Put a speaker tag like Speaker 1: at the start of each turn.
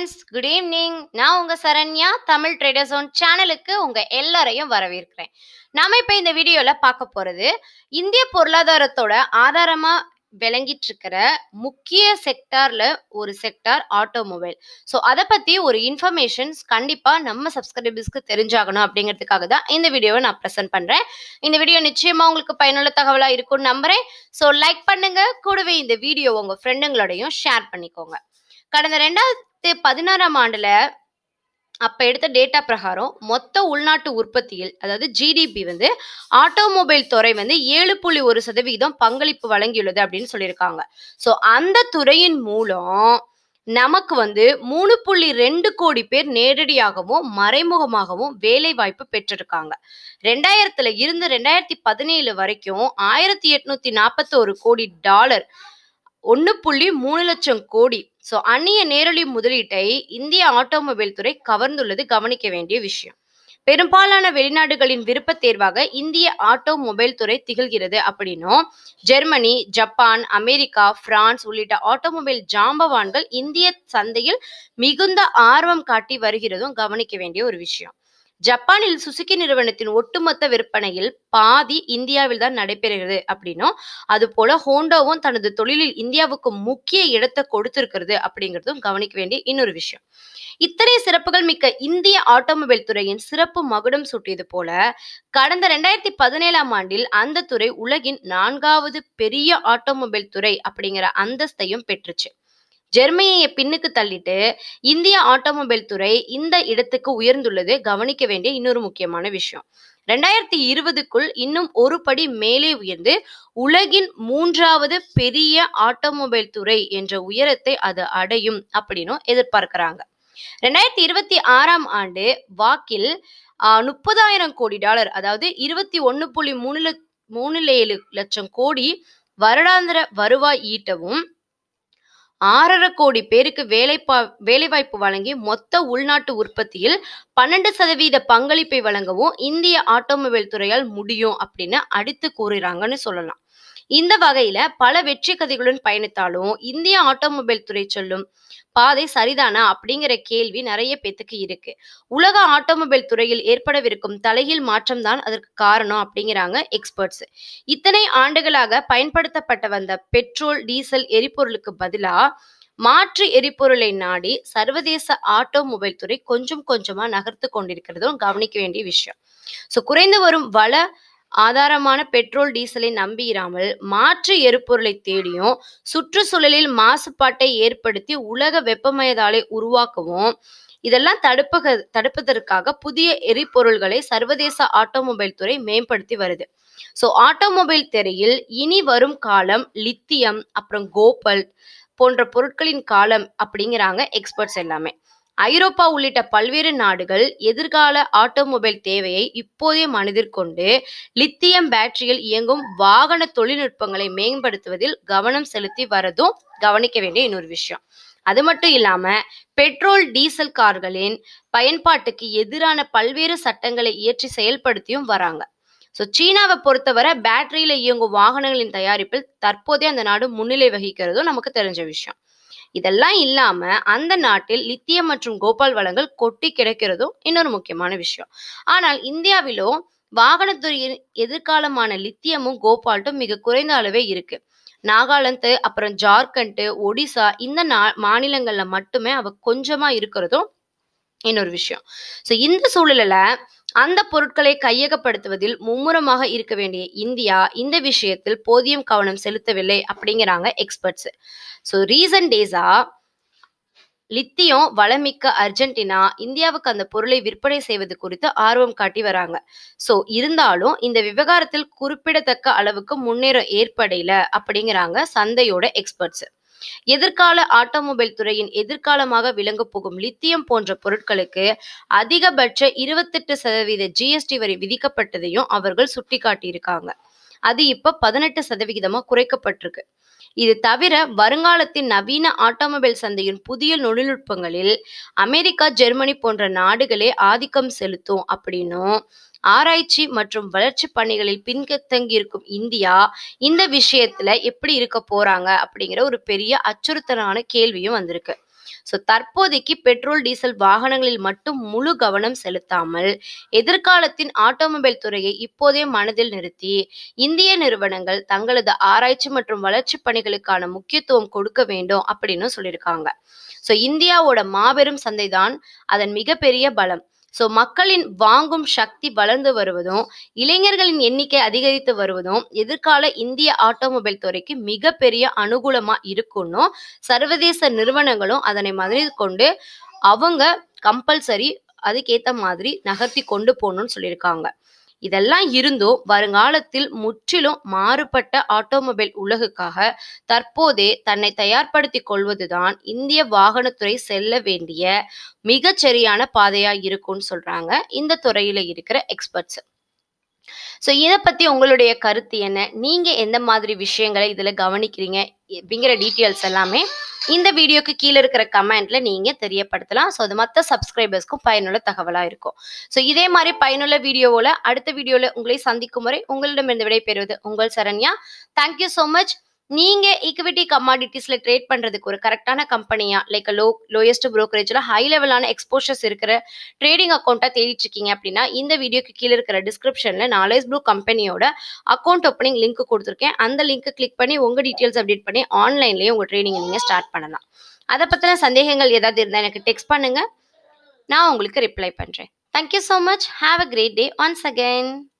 Speaker 1: friends good evening நான் உங்க Saranya Tamil trader zone சேனலுக்கு உங்க எல்லாரையும் வரவேற்கிறேன் நாம இப்ப இந்த வீடியோல பார்க்க போறது இந்திய பொருளாதாரத்தோட ஆதாரமா விளங்கிட்டு இருக்கிற முக்கிய செக்டார்ல ஒரு செக்டார் ஆட்டோமொபைல் ஸோ அதை பத்தி ஒரு இன்ஃபர்மேஷன்ஸ் கண்டிப்பா நம்ம சப்ஸ்கிரைபர்ஸ்க்கு தெரிஞ்சாகணும் அப்படிங்கிறதுக்காக தான் இந்த வீடியோவை நான் ப்ரெசென்ட் பண்றேன் இந்த வீடியோ நிச்சயமா உங்களுக்கு பயனுள்ள தகவலா இருக்கும்னு நம்புறேன் ஸோ லைக் பண்ணுங்க கூடவே இந்த வீடியோ உங்க ஃப்ரெண்டுங்களோடையும் ஷேர் பண்ணிக்கோங்க கடந்த ரெண்டாயிரத்தி பதினாறாம் ஆண்டுல அப்ப எடுத்த டேட்டா பிரகாரம் மொத்த உள்நாட்டு உற்பத்தியில் அதாவது ஜிடிபி வந்து ஆட்டோமொபைல் துறை வந்து ஏழு புள்ளி ஒரு சதவீதம் பங்களிப்பு வழங்கியுள்ளது அப்படின்னு சொல்லியிருக்காங்க ஸோ அந்த துறையின் மூலம் நமக்கு வந்து மூணு புள்ளி ரெண்டு கோடி பேர் நேரடியாகவும் மறைமுகமாகவும் வேலை வாய்ப்பு பெற்றிருக்காங்க ரெண்டாயிரத்துல இருந்து ரெண்டாயிரத்தி பதினேழு வரைக்கும் ஆயிரத்தி எட்நூத்தி நாற்பத்தோரு கோடி டாலர் ஒன்று புள்ளி மூணு லட்சம் கோடி ஸோ அந்நிய நேரடி முதலீட்டை இந்திய ஆட்டோமொபைல் துறை கவர்ந்துள்ளது கவனிக்க வேண்டிய விஷயம் பெரும்பாலான வெளிநாடுகளின் விருப்ப தேர்வாக இந்திய ஆட்டோமொபைல் துறை திகழ்கிறது அப்படின்னும் ஜெர்மனி ஜப்பான் அமெரிக்கா பிரான்ஸ் உள்ளிட்ட ஆட்டோமொபைல் ஜாம்பவான்கள் இந்திய சந்தையில் மிகுந்த ஆர்வம் காட்டி வருகிறதும் கவனிக்க வேண்டிய ஒரு விஷயம் ஜப்பானில் சுசுகி நிறுவனத்தின் ஒட்டுமொத்த விற்பனையில் பாதி இந்தியாவில் தான் நடைபெறுகிறது அப்படின்னும் அது போல ஹோண்டாவும் தனது தொழிலில் இந்தியாவுக்கு முக்கிய இடத்தை கொடுத்திருக்கிறது அப்படிங்கிறதும் கவனிக்க வேண்டிய இன்னொரு விஷயம் இத்தனை சிறப்புகள் மிக்க இந்திய ஆட்டோமொபைல் துறையின் சிறப்பு மகுடம் சூட்டியது போல கடந்த ரெண்டாயிரத்தி பதினேழாம் ஆண்டில் அந்த துறை உலகின் நான்காவது பெரிய ஆட்டோமொபைல் துறை அப்படிங்கிற அந்தஸ்தையும் பெற்றுச்சு ஜெர்மனியை பின்னுக்கு தள்ளிட்டு இந்திய ஆட்டோமொபைல் துறை இந்த இடத்துக்கு உயர்ந்துள்ளது கவனிக்க வேண்டிய இன்னொரு முக்கியமான விஷயம் ரெண்டாயிரத்தி இருபதுக்குள் இன்னும் ஒரு படி மேலே உயர்ந்து உலகின் மூன்றாவது பெரிய ஆட்டோமொபைல் துறை என்ற உயரத்தை அது அடையும் அப்படின்னும் எதிர்பார்க்கிறாங்க ரெண்டாயிரத்தி இருபத்தி ஆறாம் ஆண்டு வாக்கில் முப்பதாயிரம் கோடி டாலர் அதாவது இருபத்தி ஒன்னு புள்ளி மூணு லட்ச மூணு ஏழு லட்சம் கோடி வருடாந்திர வருவாய் ஈட்டவும் ஆறரை கோடி பேருக்கு வேலை வேலைவாய்ப்பு வழங்கி மொத்த உள்நாட்டு உற்பத்தியில் பன்னெண்டு சதவீத பங்களிப்பை வழங்கவும் இந்திய ஆட்டோமொபைல் துறையால் முடியும் அப்படின்னு அடித்து கூறுறாங்கன்னு சொல்லலாம் இந்த வகையில பல வெற்றி கதைகளுடன் பயணித்தாலும் இந்திய ஆட்டோமொபைல் துறை சொல்லும் பாதை சரிதானா அப்படிங்கிற கேள்வி நிறைய பேத்துக்கு இருக்கு உலக ஆட்டோமொபைல் துறையில் ஏற்படவிருக்கும் தலைகீழ் மாற்றம் தான் அதற்கு காரணம் அப்படிங்கிறாங்க எக்ஸ்பர்ட்ஸ் இத்தனை ஆண்டுகளாக பயன்படுத்தப்பட்ட வந்த பெட்ரோல் டீசல் எரிபொருளுக்கு பதிலா மாற்று எரிபொருளை நாடி சர்வதேச ஆட்டோமொபைல் துறை கொஞ்சம் கொஞ்சமா நகர்த்து கொண்டிருக்கிறதும் கவனிக்க வேண்டிய விஷயம் ஸோ குறைந்து வரும் வள ஆதாரமான பெட்ரோல் டீசலை நம்பியிராமல் மாற்று எரிபொருளை தேடியும் சுற்றுச்சூழலில் மாசுபாட்டை ஏற்படுத்தி உலக வெப்பமயதாலை உருவாக்கவும் இதெல்லாம் தடுப்பக தடுப்பதற்காக புதிய எரிபொருள்களை சர்வதேச ஆட்டோமொபைல் துறை மேம்படுத்தி வருது ஸோ ஆட்டோமொபைல் துறையில் இனி வரும் காலம் லித்தியம் அப்புறம் கோபல் போன்ற பொருட்களின் காலம் அப்படிங்கிறாங்க எக்ஸ்பர்ட்ஸ் எல்லாமே ஐரோப்பா உள்ளிட்ட பல்வேறு நாடுகள் எதிர்கால ஆட்டோமொபைல் தேவையை இப்போதே மனதில் கொண்டு லித்தியம் பேட்டரியில் இயங்கும் வாகன தொழில்நுட்பங்களை மேம்படுத்துவதில் கவனம் செலுத்தி வரதும் கவனிக்க வேண்டிய இன்னொரு விஷயம் அது மட்டும் இல்லாம பெட்ரோல் டீசல் கார்களின் பயன்பாட்டுக்கு எதிரான பல்வேறு சட்டங்களை இயற்றி செயல்படுத்தியும் வராங்க ஸோ சீனாவை பொறுத்தவரை பேட்டரியில இயங்கும் வாகனங்களின் தயாரிப்பில் தற்போதே அந்த நாடு முன்னிலை வகிக்கிறதும் நமக்கு தெரிஞ்ச விஷயம் இதெல்லாம் இல்லாம அந்த நாட்டில் லித்தியம் மற்றும் கோபால் வளங்கள் கொட்டி கிடக்கிறதும் இன்னொரு முக்கியமான விஷயம் ஆனால் இந்தியாவிலோ வாகனத்துறையின் எதிர்காலமான லித்தியமும் கோபால்ட்டும் மிக குறைந்த அளவே இருக்கு நாகாலாந்து அப்புறம் ஜார்க்கண்ட் ஒடிசா இந்த மாநிலங்கள்ல மட்டுமே அவ கொஞ்சமா இருக்கிறதும் இன்னொரு விஷயம் ஸோ இந்த சூழலில் அந்த பொருட்களை கையகப்படுத்துவதில் மும்முரமாக இருக்க வேண்டிய இந்தியா இந்த விஷயத்தில் போதியம் கவனம் செலுத்தவில்லை அப்படிங்கிறாங்க எக்ஸ்பர்ட்ஸ் ஸோ ரீசன்ட் டேஸா லித்தியம் வளமிக்க அர்ஜென்டினா இந்தியாவுக்கு அந்த பொருளை விற்பனை செய்வது குறித்து ஆர்வம் காட்டி வராங்க ஸோ இருந்தாலும் இந்த விவகாரத்தில் குறிப்பிடத்தக்க அளவுக்கு முன்னேறம் ஏற்படையில அப்படிங்கிறாங்க சந்தையோட எக்ஸ்பர்ட்ஸ் எதிர்கால ஆட்டோமொபைல் துறையின் எதிர்காலமாக விளங்க போகும் லித்தியம் போன்ற பொருட்களுக்கு அதிகபட்ச இருபத்தெட்டு சதவீத ஜிஎஸ்டி வரி விதிக்கப்பட்டதையும் அவர்கள் சுட்டிக்காட்டியிருக்காங்க அது இப்ப பதினெட்டு சதவிகிதமா குறைக்கப்பட்டிருக்கு இது தவிர வருங்காலத்தின் நவீன ஆட்டோமொபைல் சந்தையின் புதிய தொழில்நுட்பங்களில் அமெரிக்கா ஜெர்மனி போன்ற நாடுகளே ஆதிக்கம் செலுத்தும் அப்படின்னும் ஆராய்ச்சி மற்றும் வளர்ச்சி பணிகளில் பின்தங்கி இருக்கும் இந்தியா இந்த விஷயத்துல எப்படி இருக்க போறாங்க அப்படிங்கிற ஒரு பெரிய அச்சுறுத்தலான கேள்வியும் வந்திருக்கு ஸோ தற்போதைக்கு பெட்ரோல் டீசல் வாகனங்களில் மட்டும் முழு கவனம் செலுத்தாமல் எதிர்காலத்தின் ஆட்டோமொபைல் துறையை இப்போதே மனதில் நிறுத்தி இந்திய நிறுவனங்கள் தங்களது ஆராய்ச்சி மற்றும் வளர்ச்சி பணிகளுக்கான முக்கியத்துவம் கொடுக்க வேண்டும் அப்படின்னு சொல்லியிருக்காங்க ஸோ இந்தியாவோட மாபெரும் சந்தைதான் அதன் மிகப்பெரிய பலம் ஸோ மக்களின் வாங்கும் சக்தி வளர்ந்து வருவதும் இளைஞர்களின் எண்ணிக்கை அதிகரித்து வருவதும் எதிர்கால இந்திய ஆட்டோமொபைல் துறைக்கு மிகப்பெரிய அனுகூலமா இருக்குன்னு சர்வதேச நிறுவனங்களும் அதனை மனதில் கொண்டு அவங்க கம்பல்சரி அதுக்கேத்த மாதிரி நகர்த்தி கொண்டு போகணும்னு சொல்லியிருக்காங்க இதெல்லாம் இருந்தும் வருங்காலத்தில் முற்றிலும் மாறுபட்ட ஆட்டோமொபைல் உலகுக்காக தற்போதே தன்னை தயார்படுத்திக் கொள்வதுதான் இந்திய வாகனத்துறை செல்ல வேண்டிய மிகச்சரியான பாதையா இருக்கும்னு சொல்றாங்க இந்த துறையில இருக்கிற எக்ஸ்பர்ட்ஸ் ஸோ இதை பத்தி உங்களுடைய கருத்து என்ன நீங்க எந்த மாதிரி விஷயங்களை இதுல கவனிக்கிறீங்க அப்படிங்கிற டீட்டெயில்ஸ் எல்லாமே இந்த வீடியோக்கு கீழே இருக்கிற கமெண்ட்ல நீங்க தெரியப்படுத்தலாம் ஸோ அது மற்ற சப்ஸ்கிரைபர்ஸ்க்கும் பயனுள்ள தகவலா இருக்கும் ஸோ இதே மாதிரி பயனுள்ள வீடியோவோல அடுத்த வீடியோல உங்களை சந்திக்கும் வரை உங்களிடமிருந்து விடைபெறுவது உங்கள் சரண்யா தேங்க்யூ ஸோ மச் நீங்க ஈக்விட்டி கமாடிட்டிஸ்ல ட்ரேட் பண்றதுக்கு ஒரு கரெக்டான கம்பெனியா லைக் லோ லோயஸ்ட் ப்ரோக்கரேஜ்ல ஹை லெவலான எக்ஸ்போஷர்ஸ் இருக்கிற ட்ரேடிங் அக்கௌண்ட்டா தேடிட்டு இருக்கீங்க அப்படின்னா இந்த வீடியோக்கு கீழே இருக்கிற டிஸ்கிரிப்ஷன்ல நாலேஜ் ப்ளூ கம்பெனியோட அக்கௌண்ட் ஓப்பனிங் லிங்க் கொடுத்துருக்கேன் அந்த லிங்க் கிளிக் பண்ணி உங்க டீட்டெயில்ஸ் அப்டேட் பண்ணி ஆன்லைன்லயே உங்க ட்ரேடிங் நீங்க ஸ்டார்ட் பண்ணலாம் அதை பத்தின சந்தேகங்கள் ஏதாவது இருந்தா எனக்கு டெக்ஸ்ட் பண்ணுங்க நான் உங்களுக்கு ரிப்ளை பண்றேன் thank you so much have a great day once again